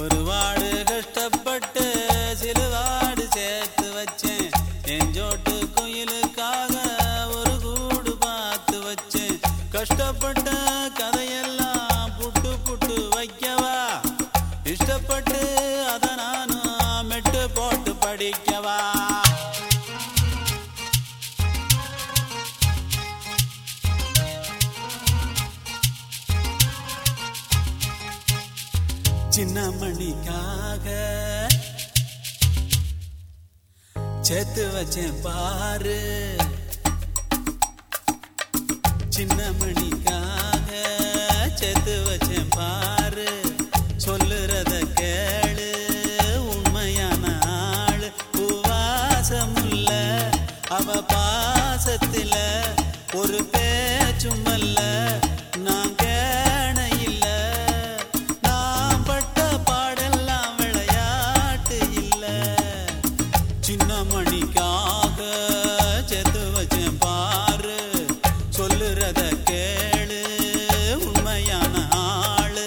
ஒரு வாடு கஷ்டப்பட்டு சிலுவாடு சேர்த்து வச்சேன் எஞ்சோட்டு குயிலுக்காக ஒரு கூடு பார்த்து வச்சேன் கஷ்டப்பட்ட கதையெல்லாம் புட்டு புட்டு வைக்கவா இஷ்டப்பட்டு அதை நானும் மெட்டு போட்டு படிக்கவா சின்ன மணிக்காக சேர்த்து வச்சேன் பாரு சின்ன மணிக்காக சேர்த்து வச்சேன் பாரு சொல்லுறத கேளு உண்மையான ஆளு பூவாசமுள்ள அவ பாசத்துல ஒரு பேச்சுமல்ல நான் கேண இல்ல நான் பட்ட பாடெல்லாம் விளையாட்டு இல்ல சின்ன மணிக்காக செத்து வச்சேன் பாரு சொல்லுறத கேளு உண்மையான ஆளு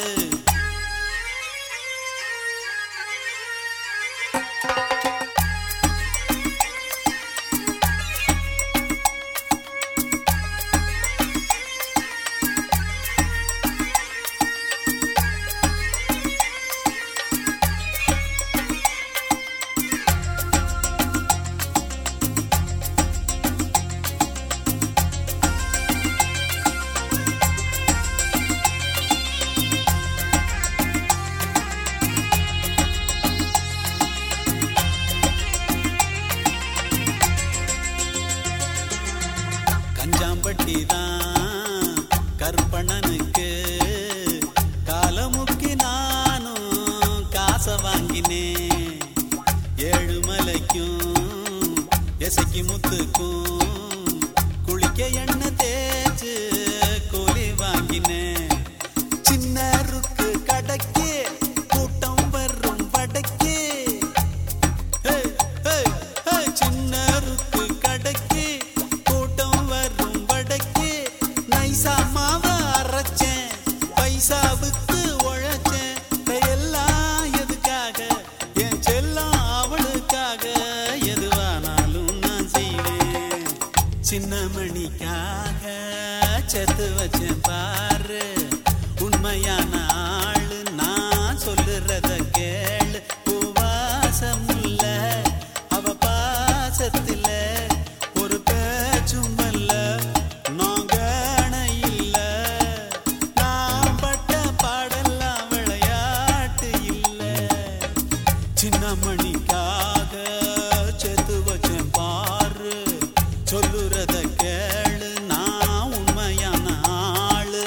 கஞ்சாம்பட்டி தான் கற்பனனுக்கு காலமுக்கி நானும் காசை வாங்கினேன் ஏழு மலைக்கும் எசைக்கு முத்துக்கும் குளிக்க எண்ணெய் தேய்ச்சு கூலி வாங்கினேன் சின்ன ருக்கு கடைக்கு கூட்டம் வரும் வடக்கு ஏய், ஏய், ஏய், சின்ன ருக்கு கடைக்கு கூட்டம் வரும் வடக்கு நைசா மாவ அரைச்சேன் பைசாவுக்கு உழைச்சேன் எல்லாம் எதுக்காக என் செல்லம் அவளுக்காக எதுவானாலும் நான் செய்வேன் சின்ன மணிக்காக செத்து வச்சேன் பாரு உண்மையான ஆளு நான் சொல்லுறத கேளு பூவாசம் இல்ல அவ பாசத்துல ஒரு பேச்சும் அல்ல நான் கேண இல்ல நான் பட்ட பாடெல்லாம் விளையாட்டு இல்ல சின்ன மணிக்காக செத்து வச்சேன் பாரு சொல்லுறத கேளு நான் உண்மையான ஆளு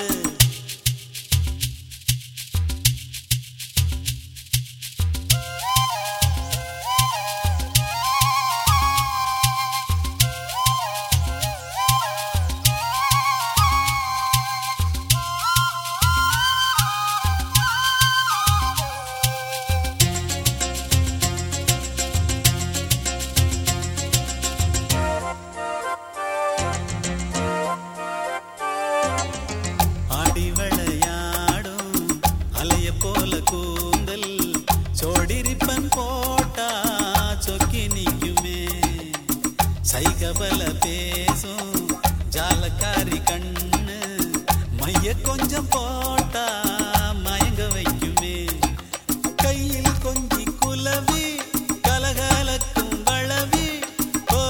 ஆடி விளையாடும் அலைய போல கூந்தல் சோடிரிப்பன் போட்டா சொக்கி நிக்குமே சைகபல பேசும் ஜாலக்காரி கண்ணு மைய கொஞ்சம் போட்டா மயங்க வைக்குமே கையில் கொஞ்சி குலவி கலகலக்கும் வளவி ஓ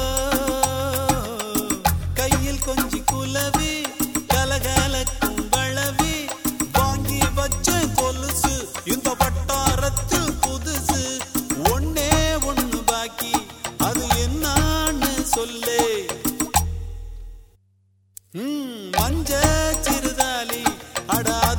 கையில் கொஞ்சி குலவி கலகலக்கும் வளவி வாங்கி வச்ச கொலுசு இந்த வட்டாரத்தில் புதுசு ஒன்னே ஒண்ணு பாக்கி அது என்னான்னு சொல்லே ம், மஞ்ச சிறுதாலி அடா